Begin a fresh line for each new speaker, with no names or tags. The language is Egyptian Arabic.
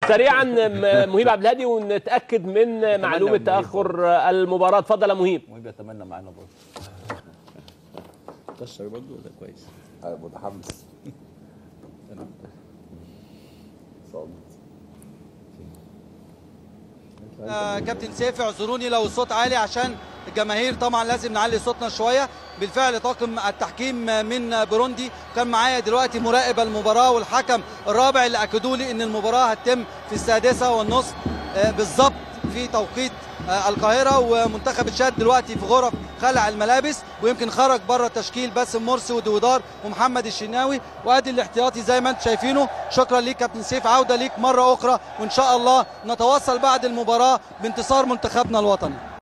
سريعا م- مهيب عبد الهادي ونتاكد من معلومه
مهيب
تاخر المباراه اتفضل يا مهيب
مهم يتمنى معانا برضه كسر برضه ولا كويس؟
أنا متحمس صامت
آه، كابتن سيف اعذروني لو الصوت عالي عشان الجماهير طبعا لازم نعلي صوتنا شويه بالفعل طاقم التحكيم من بوروندي كان معايا دلوقتي مراقب المباراه والحكم الرابع اللي اكدوا لي ان المباراه هتتم في السادسه والنصف آه، بالظبط في توقيت آه، القاهره ومنتخب الشاد دلوقتي في غرف خلع الملابس ويمكن خرج بره التشكيل باسم مرسي ودودار ومحمد الشناوي وادي الاحتياطي زي ما انتم شايفينه شكرا ليك كابتن سيف عوده ليك مره اخرى وان شاء الله نتواصل بعد المباراه بانتصار منتخبنا الوطني